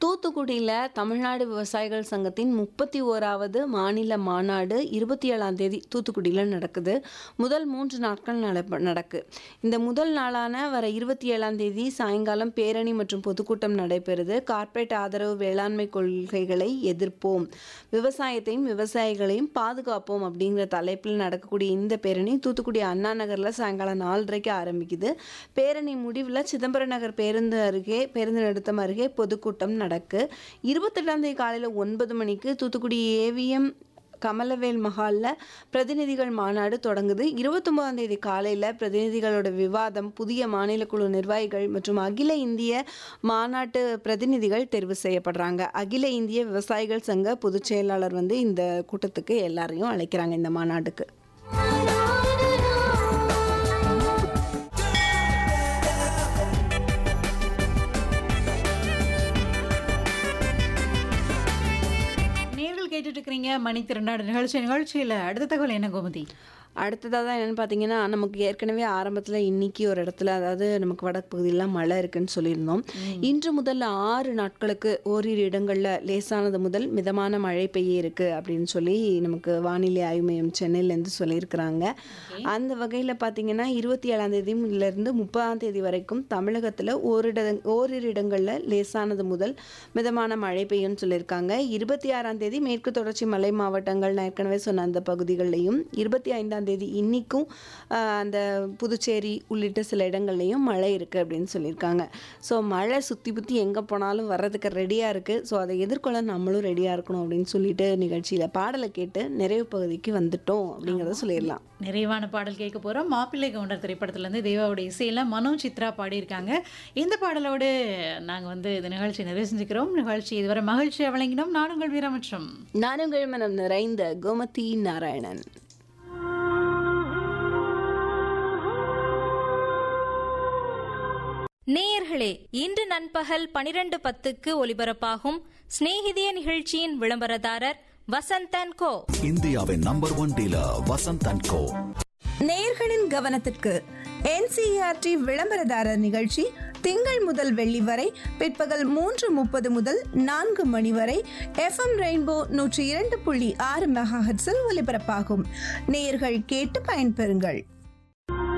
தூத்துக்குடியில் தமிழ்நாடு விவசாயிகள் சங்கத்தின் முப்பத்தி ஓராவது மாநில மாநாடு இருபத்தி ஏழாம் தேதி தூத்துக்குடியில் நடக்குது முதல் மூன்று நாட்கள் நட நடக்கு இந்த முதல் நாளான வர இருபத்தி ஏழாம் தேதி சாயங்காலம் பேரணி மற்றும் பொதுக்கூட்டம் நடைபெறுது கார்ப்பரேட் ஆதரவு வேளாண்மை கொள்கைகளை எதிர்ப்போம் விவசாயத்தையும் விவசாயிகளையும் பாதுகாப்போம் அப்படிங்கிற தலைப்பில் நடக்கக்கூடிய இந்த பேரணி தூத்துக்குடி அண்ணா நகரில் சாயங்காலம் நாலரைக்கு ஆரம்பிக்குது பேரணி முடிவில் சிதம்பரம் நகர் பேருந்து அருகே பேருந்து நிறுத்தம் அருகே பொதுக்கூட்டம் நடக்கு இருபத்தெட்டாம் தேதி காலையில் ஒன்பது மணிக்கு தூத்துக்குடி ஏவிஎம் கமலவேல் மஹாலில் பிரதிநிதிகள் மாநாடு தொடங்குது இருபத்தொம்போதாம் தேதி காலையில் பிரதிநிதிகளோட விவாதம் புதிய மாநில குழு நிர்வாகிகள் மற்றும் அகில இந்திய மாநாட்டு பிரதிநிதிகள் தேர்வு செய்யப்படுறாங்க அகில இந்திய விவசாயிகள் சங்க பொதுச் செயலாளர் வந்து இந்த கூட்டத்துக்கு எல்லாரையும் அழைக்கிறாங்க இந்த மாநாட்டுக்கு நேர்கள் கேட்டுட்டு இருக்கிறீங்க மணி திருநாடு நிகழ்ச்சி நிகழ்ச்சியில் அடுத்த தகவல் என்ன கோமதி அடுத்ததாக தான் என்னென்னு பார்த்தீங்கன்னா நமக்கு ஏற்கனவே ஆரம்பத்தில் இன்னைக்கு ஒரு இடத்துல அதாவது நமக்கு வடக்கு பகுதியெல்லாம் மழை இருக்குன்னு சொல்லியிருந்தோம் இன்று முதல் ஆறு நாட்களுக்கு ஓரிரு இடங்களில் லேசானது முதல் மிதமான மழை பெய்ய இருக்கு அப்படின்னு சொல்லி நமக்கு வானிலை ஆய்வு மையம் சென்னையிலேருந்து சொல்லியிருக்கிறாங்க அந்த வகையில் பார்த்தீங்கன்னா இருபத்தி ஏழாம் தேதியிலிருந்து முப்பதாம் தேதி வரைக்கும் தமிழகத்தில் ஓரிட ஓரிரு இடங்களில் லேசானது முதல் மிதமான மழை பெய்யும்னு சொல்லியிருக்காங்க இருபத்தி ஆறாம் தேதி மேற்கு தொடர்ச்சி மலை மாவட்டங்கள் நான் ஏற்கனவே சொன்ன அந்த பகுதிகளிலையும் இருபத்தி ஐந்தாம் தேதி இன்னிக்கும் ஆஹ், அந்த புதுச்சேரி உள்ளிட்ட சில இடங்கள்லையும் மழை இருக்குது அப்படின்னு சொல்லியிருக்காங்க ஸோ மழை சுற்றி புற்றி எங்கே போனாலும் வர்றதுக்கு ரெடியாக இருக்குது ஸோ அதை எதிர்கொள்ள நம்மளும் ரெடியாக இருக்கணும் அப்படின்னு சொல்லிட்டு நிகழ்ச்சியில் பாடலை கேட்டு நிறைவு பகுதிக்கு வந்துட்டோம் அப்படிங்கிறத சொல்லிடலாம் நிறைவான பாடல் கேட்க போகிறோம் மாப்பிள்ளை கவுண்டர் திரைப்படத்துலேருந்து தேவாவோட இசையில் மனோ சித்ரா பாடியிருக்காங்க இந்த பாடலோடு நாங்கள் வந்து இந்த நிகழ்ச்சி நிறைவு செஞ்சுக்கிறோம் நிகழ்ச்சி இதுவரை மகிழ்ச்சியை வழங்கினோம் நாடுங்கள் வீரமற்றம் நானும் மனம் நிறைந்த கோமதி நாராயணன் நேயர்களே இன்று நண்பகல் பனிரெண்டு பத்துக்கு ஒலிபரப்பாகும் சிநேகிதிய நிகழ்ச்சியின் விளம்பரதாரர் வசந்தன் கோ இந்தியாவின் number one dealer Vasanth and co நேயர்களின் கவனத்திற்கு என்சிஆர்டி விளம்பரதாரர் நிகழ்ச்சி திங்கள் முதல் வெள்ளி வரை பிற்பகல் மூன்று முப்பது முதல் நான்கு மணி வரை எஃப்எம் ரெயின்போ நூற்றி இரண்டு புள்ளி ஆறு மெகாஹெட்ஸில் ஒலிபரப்பாகும் நேயர்கள் கேட்டு பயன்பெறுங்கள்